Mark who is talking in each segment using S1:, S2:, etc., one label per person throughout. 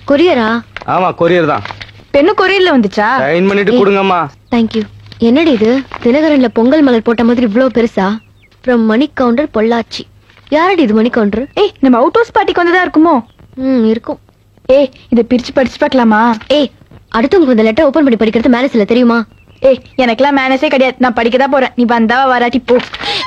S1: கொரியரா
S2: ஆமா கொரியர் தான்
S3: பெண்ணு கொரியர்ல வந்துச்சா
S2: சைன் பண்ணிட்டு கொடுங்கம்மா
S1: தேங்க்யூ என்னடி இது தினகரன்ல பொங்கல் மலர் போட்ட மாதிரி இவ்ளோ பெருசா ஃப்ரம் மணி கவுண்டர் பொள்ளாச்சி யாரடி இது மணி கவுண்டர்
S3: ஏய் நம்ம அவுட் ஹவுஸ் பார்ட்டிக்கு வந்ததா இருக்குமோ
S1: ம் இருக்கும்
S3: ஏய் இத பிரிச்சு படிச்சு பார்க்கலாமா
S1: ஏய் அடுத்தவங்களுக்கு இந்த லெட்டர் ஓபன் பண்ணி படிக்கிறது மேனஸ் இல்ல தெரியுமா
S3: ஏய் எனக்கெல்லாம் மேனஸே கிடையாது நான் படிக்க தான் போறேன் நீ வந்தா வராட்டி போ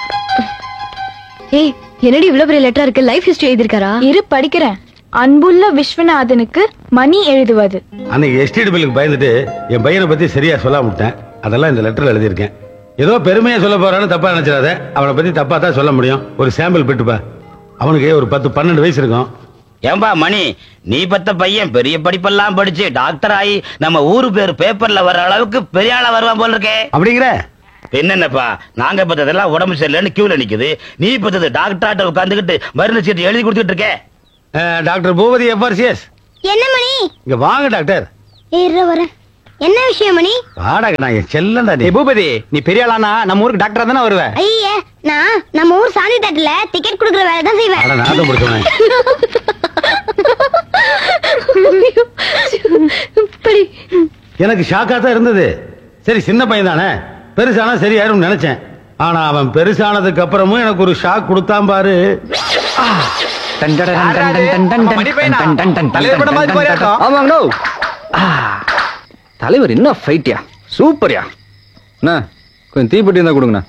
S1: ஏய் என்னடி இவ்ளோ பெரிய லெட்டர் இருக்கு லைஃப் ஹிஸ்டரி எழுதிருக்காரா
S3: இரு படிக்கிறேன் அன்புள்ள விஸ்வநாதனுக்கு மணி எழுதுவது
S4: அன்னைக்கு எஸ்டேட் பில்லுக்கு பயந்துட்டு என் பையனை பத்தி சரியா சொல்லாம விட்டேன் அதெல்லாம் இந்த லெட்டர்ல எழுதியிருக்கேன் ஏதோ பெருமையா சொல்ல போறான்னு தப்பா நினைச்சிடாத அவனை பத்தி தப்பா தான் சொல்ல முடியும் ஒரு சாம்பிள் பெட்டுப்பா அவனுக்கு ஒரு பத்து பன்னெண்டு வயசு இருக்கும்
S5: ஏம்பா மணி நீ பத்த பையன் பெரிய படிப்பெல்லாம் படிச்சு டாக்டர் ஆகி நம்ம ஊரு பேர் பேப்பர்ல வர அளவுக்கு பெரிய ஆளா வருவான் போல இருக்கே
S4: அப்படிங்கிற
S5: என்னென்னப்பா நாங்க பத்ததெல்லாம் உடம்பு சரியில்லைன்னு கியூல நிக்குது நீ பத்தது டாக்டர்கிட்ட உட்காந்துக்கிட்டு மருந்து சீட்டு எழுதி கொடுத்துட்டு இருக்கே
S4: அஹ், டாக்டர் பூபதி எஃப்ஆர்சிஎஸ்
S6: என்ன மணி
S4: இங்க வாங்க டாக்டர்
S6: ஏற வரேன் என்ன விஷயம் மணி
S4: வாடா நான் என் செல்லண்டா நீ
S2: ஏய் பூபதி நீ பெரிய ஆளானா நம்ம ஊருக்கு டாக்டரா தானே வருவ
S6: ஐய நான் நம்ம ஊர் சாந்தி தேட்டர்ல டிக்கெட் குடுக்குற வேலை தான் செய்வேன்
S4: அட நாதம் முடிச்சவனே
S1: படி
S4: எனக்கு ஷாக்கா தான் இருந்தது சரி சின்ன பையன் தானே பெருசானா சரியாயிரும் நினைச்சேன் ஆனா அவன் பெருசானதுக்கு அப்புறமும் எனக்கு ஒரு ஷாக் கொடுத்தான் பாரு
S2: டன் டன் டன் டன் டன் டன் டன்
S7: மணி பையனா?
S2: டன் டன் டன்
S7: தலைவர் படம் மாதிரி போறியா இருக்கும்?
S2: ஆமாங்க நோ தலைவர் என்ன ஃபைட்யா சூப்பர்யா அண்ணா கொஞ்சம் தீப்பெட்டி இருந்தா கொடுங்கண்ணா